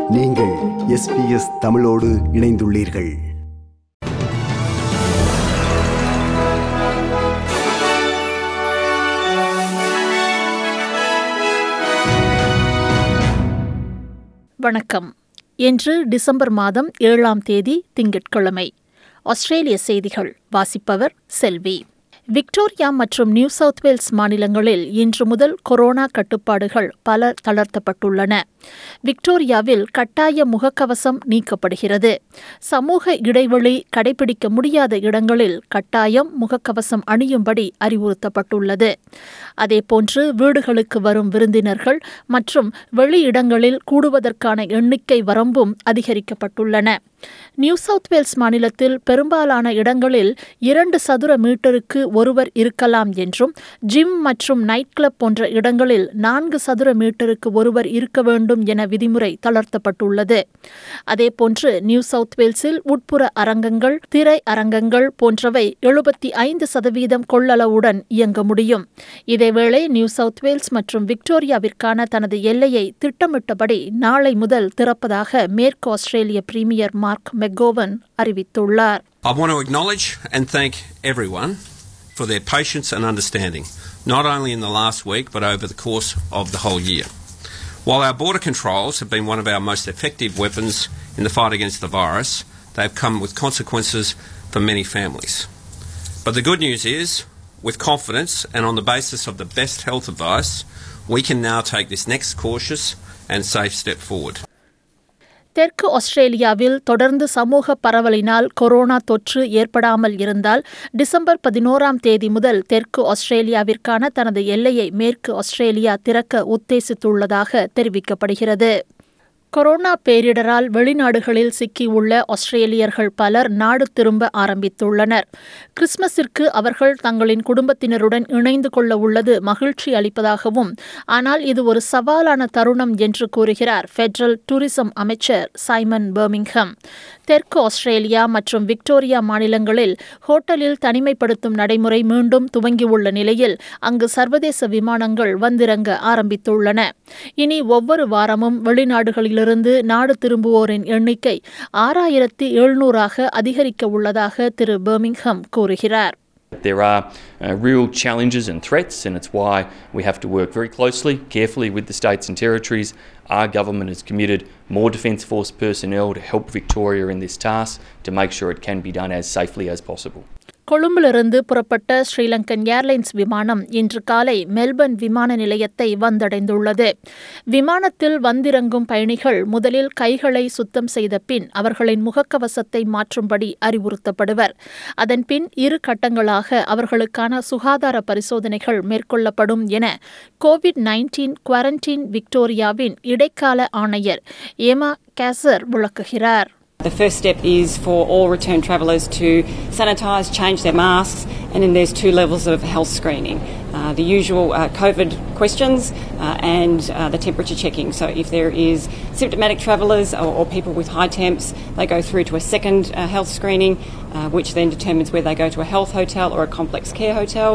நீங்கள் எஸ்பிஎஸ் தமிழோடு இணைந்துள்ளீர்கள் வணக்கம் இன்று டிசம்பர் மாதம் ஏழாம் தேதி திங்கட்கிழமை ஆஸ்திரேலிய செய்திகள் வாசிப்பவர் செல்வி விக்டோரியா மற்றும் நியூ சவுத் வேல்ஸ் மாநிலங்களில் இன்று முதல் கொரோனா கட்டுப்பாடுகள் பல தளர்த்தப்பட்டுள்ளன விக்டோரியாவில் கட்டாய முகக்கவசம் நீக்கப்படுகிறது சமூக இடைவெளி கடைபிடிக்க முடியாத இடங்களில் கட்டாயம் முகக்கவசம் அணியும்படி அறிவுறுத்தப்பட்டுள்ளது அதேபோன்று வீடுகளுக்கு வரும் விருந்தினர்கள் மற்றும் வெளியிடங்களில் கூடுவதற்கான எண்ணிக்கை வரம்பும் அதிகரிக்கப்பட்டுள்ளன நியூ சவுத் வேல்ஸ் மாநிலத்தில் பெரும்பாலான இடங்களில் இரண்டு சதுர மீட்டருக்கு ஒருவர் இருக்கலாம் என்றும் ஜிம் மற்றும் நைட் கிளப் போன்ற இடங்களில் நான்கு சதுர மீட்டருக்கு ஒருவர் இருக்க வேண்டும் என விதிமுறை தளர்த்தப்பட்டுள்ளது அதேபோன்று நியூ சவுத் வேல்ஸில் உட்புற அரங்கங்கள் திரை அரங்கங்கள் போன்றவை எழுபத்தி ஐந்து சதவீதம் கொள்ளளவுடன் இயங்க முடியும் இதேவேளை நியூ சவுத் வேல்ஸ் மற்றும் விக்டோரியாவிற்கான தனது எல்லையை திட்டமிட்டபடி நாளை முதல் திறப்பதாக மேற்கு ஆஸ்திரேலிய பிரீமியர் மார்க் மெக்கோவன் அறிவித்துள்ளார் I want to acknowledge and thank everyone for their patience and understanding, not only in the last week but over the course of the whole year. While our border controls have been one of our most effective weapons in the fight against the virus, they have come with consequences for many families. But the good news is, with confidence and on the basis of the best health advice, we can now take this next cautious and safe step forward. தெற்கு ஆஸ்திரேலியாவில் தொடர்ந்து சமூக பரவலினால் corona தொற்று ஏற்படாமல் இருந்தால் December பதினோராம் தேதி முதல் தெற்கு ஆஸ்திரேலியாவிற்கான தனது எல்லையை மேற்கு ஆஸ்திரேலியா திறக்க உத்தேசித்துள்ளதாக தெரிவிக்கப்படுகிறது கொரோனா பேரிடரால் வெளிநாடுகளில் சிக்கியுள்ள ஆஸ்திரேலியர்கள் பலர் நாடு திரும்ப ஆரம்பித்துள்ளனர் கிறிஸ்மஸிற்கு அவர்கள் தங்களின் குடும்பத்தினருடன் இணைந்து கொள்ள உள்ளது மகிழ்ச்சி அளிப்பதாகவும் ஆனால் இது ஒரு சவாலான தருணம் என்று கூறுகிறார் ஃபெடரல் டூரிசம் அமைச்சர் சைமன் பர்மிங்ஹம் தெற்கு ஆஸ்திரேலியா மற்றும் விக்டோரியா மாநிலங்களில் ஹோட்டலில் தனிமைப்படுத்தும் நடைமுறை மீண்டும் துவங்கியுள்ள நிலையில் அங்கு சர்வதேச விமானங்கள் வந்திறங்க ஆரம்பித்துள்ளன இனி ஒவ்வொரு வாரமும் வெளிநாடுகளிலிருந்து நாடு திரும்புவோரின் எண்ணிக்கை ஆறாயிரத்தி எழுநூறாக அதிகரிக்க உள்ளதாக திரு பர்மிங்ஹம் கூறுகிறார் There are uh, real challenges and threats, and it's why we have to work very closely, carefully with the states and territories. Our government has committed more Defence Force personnel to help Victoria in this task to make sure it can be done as safely as possible. கொழும்பிலிருந்து புறப்பட்ட Sri Lankan airlines விமானம் இன்று காலை Melbourne விமான நிலையத்தை வந்தடைந்துள்ளது விமானத்தில் வந்திறங்கும் பயணிகள் முதலில் கைகளை சுத்தம் செய்த பின் அவர்களின் முகக்கவசத்தை மாற்றும்படி அறிவுறுத்தப்படுவர் அதன்பின் இரு கட்டங்களாக அவர்களுக்கான சுகாதார பரிசோதனைகள் மேற்கொள்ளப்படும் என கோவிட் நைன்டீன் குவாரண்டைன் விக்டோரியாவின் இடைக்கால ஆணையர் ஏமா கேசர் விளக்குகிறார் The first step is for all return travellers to sanitise, change their masks, and then there's two levels of health screening. Uh, the usual uh, COVID questions uh, and uh, the temperature checking. So if there is symptomatic travellers or, or people with high temps, they go through to a second uh, health screening, uh, which then determines whether they go to a health hotel or a complex care hotel.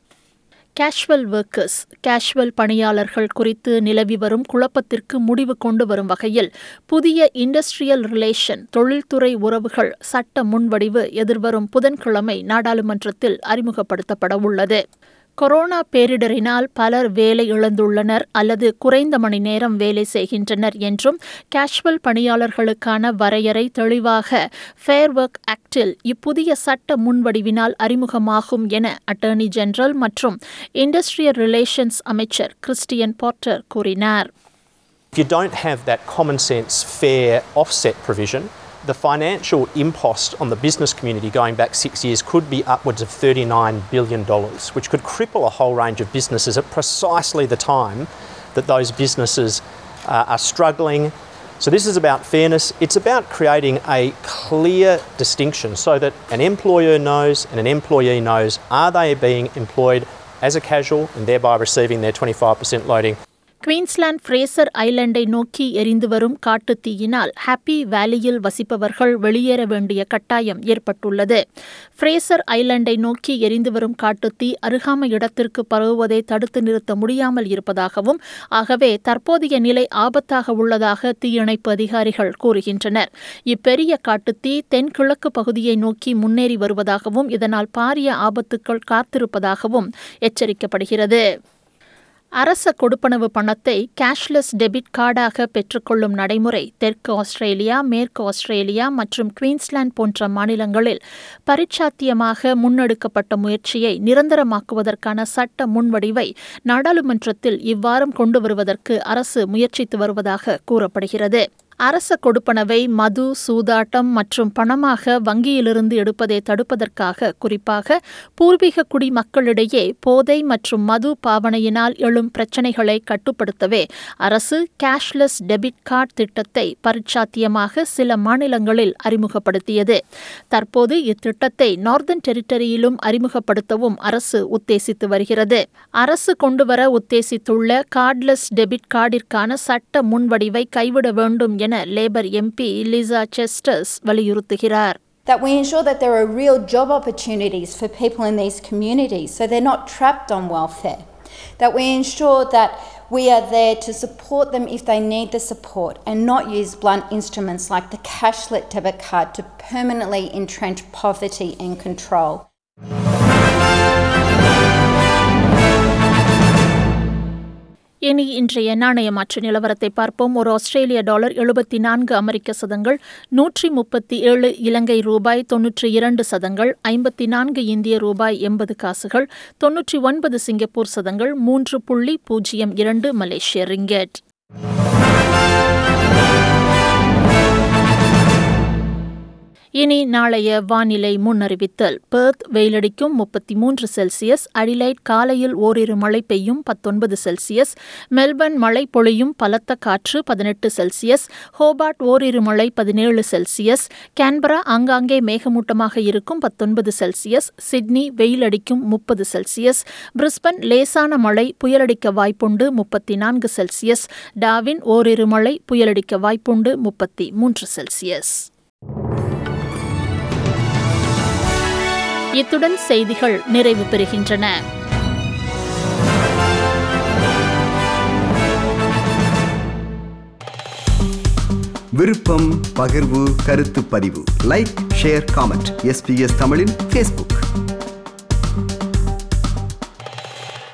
Casual workers casual பணியாளர்கள் குறித்து நிலவி வரும் குழப்பத்திற்கு முடிவு கொண்டு வரும் வகையில் புதிய இண்டஸ்ட்ரியல் ரிலேஷன் தொழில்துறை உறவுகள் சட்ட முன்வடிவு எதிர்வரும் புதன்கிழமை நாடாளுமன்றத்தில் அறிமுகப்படுத்தப்பட உள்ளது கொரோனா பேரிடரினால் பலர் வேலை இழந்துள்ளனர் அல்லது குறைந்த மணி நேரம் வேலை செய்கின்றனர் என்றும் கேஷுவல் பணியாளர்களுக்கான வரையறை தெளிவாக ஃபேர் ஒர்க் ஆக்டில் இப்புதிய சட்ட முன்வடிவினால் அறிமுகமாகும் என அட்டர்னி ஜெனரல் மற்றும் இண்டஸ்ட்ரியல் ரிலேஷன்ஸ் அமைச்சர் கிறிஸ்டியன் போர்ட்டர் கூறினார் If you don't have that common sense, fair offset provision, the financial impost on the business community going back six years could be upwards of $39 billion, which could cripple a whole range of businesses at precisely the time that those businesses uh, are struggling. So, this is about fairness. It's about creating a clear distinction so that an employer knows and an employee knows are they being employed as a casual and thereby receiving their 25% loading Queensland Fraser ஐலண்டை நோக்கி எரிந்து வரும் காட்டுத் தீயினால் happy வேலியில் வசிப்பவர்கள் வெளியேற வேண்டிய கட்டாயம் ஏற்பட்டுள்ளது ஃப்ரேசர் ஐலண்டை நோக்கி எரிந்து வரும் காட்டுத் தீ அருகாமை இடத்திற்கு பரவுவதை தடுத்து நிறுத்த முடியாமல் இருப்பதாகவும் ஆகவே தற்போதைய நிலை ஆபத்தாக உள்ளதாக தீயணைப்பு அதிகாரிகள் கூறுகின்றனர் இப்பெரிய காட்டுத்தீ தென்கிழக்கு பகுதியை நோக்கி முன்னேறி வருவதாகவும் இதனால் பாரிய ஆபத்துக்கள் காத்திருப்பதாகவும் எச்சரிக்கப்படுகிறது அரச கொடுப்பனவு பணத்தை கேஷ்லெஸ் டெபிட் கார்டாக பெற்றுக்கொள்ளும் நடைமுறை தெற்கு ஆஸ்திரேலியா மேற்கு ஆஸ்திரேலியா மற்றும் குயின்ஸ்லாந்து போன்ற மாநிலங்களில் பரிச்சாத்தியமாக முன்னெடுக்கப்பட்ட முயற்சியை நிரந்தரமாக்குவதற்கான சட்ட முன்வடிவை நாடாளுமன்றத்தில் இவ்வாரம் கொண்டு வருவதற்கு அரசு முயற்சித்து வருவதாக கூறப்படுகிறது அரச கொடுப்பனவை மது சூதாட்டம் மற்றும் பணமாக வங்கியிலிருந்து எடுப்பதை தடுப்பதற்காக குறிப்பாக பூர்வீக குடிமக்களிடையே போதை மற்றும் மது பாவனையினால் எழும் பிரச்சினைகளை கட்டுப்படுத்தவே அரசு கேஷ்லெஸ் டெபிட் கார்டு திட்டத்தை பரிச்சாத்தியமாக சில மாநிலங்களில் அறிமுகப்படுத்தியது தற்போது இத்திட்டத்தை நார்தன் டெரிட்டரியிலும் அறிமுகப்படுத்தவும் அரசு உத்தேசித்து வருகிறது அரசு கொண்டுவர உத்தேசித்துள்ள கார்ட்லெஸ் டெபிட் கார்டிற்கான சட்ட முன்வடிவை கைவிட வேண்டும் என லேபர் எம்பி லிசா செஸ்டர்ஸ் வலியுறுத்துகிறார் that we ensure that there are real job opportunities for people in these communities so they're not trapped on welfare. That we ensure that we are there to support them if they need the support and not use blunt instruments like the cashlet debit card to permanently entrench poverty and control. இனி இன்றைய நாணய மாற்று நிலவரத்தை பார்ப்போம் ஒரு ஆஸ்திரேலிய dollar எழுபத்தி நான்கு அமெரிக்க சதங்கள் நூற்றி முப்பத்தி ஏழு இலங்கை ரூபாய் தொன்னூற்றி இரண்டு சதங்கள் ஐம்பத்தி நான்கு இந்திய ரூபாய் எண்பது காசுகள் தொன்னூற்றி ஒன்பது சிங்கப்பூர் சதங்கள் மூன்று புள்ளி பூஜ்ஜியம் இரண்டு மலேசிய ரிங்கெட் இனி நாளைய வானிலை முன்னறிவித்தல் பெர்த் வெயிலடிக்கும் முப்பத்தி மூன்று செல்சியஸ் அடிலைட் காலையில் ஓரிரு மழை பெய்யும் பத்தொன்பது செல்சியஸ் மெல்பர்ன் மழை பொழியும் பலத்த காற்று பதினெட்டு செல்சியஸ் ஹோபார்ட் ஓரிரு மழை பதினேழு செல்சியஸ் கேன்பரா ஆங்காங்கே மேகமூட்டமாக இருக்கும் பத்தொன்பது செல்சியஸ் சிட்னி வெயிலடிக்கும் முப்பது செல்சியஸ் பிரிஸ்பன் லேசான மழை புயலடிக்க வாய்ப்புண்டு முப்பத்தி நான்கு செல்சியஸ் டாவின் ஓரிரு மழை புயலடிக்க வாய்ப்புண்டு முப்பத்தி மூன்று செல்சியஸ் இத்துடன் செய்திகள் நிறைவு பெறுகின்றன விருப்பம் பகிர்வு கருத்து பதிவு லைக் ஷேர் காமெண்ட் எஸ்பிஎஸ் தமிழின் ஃபேஸ்புக்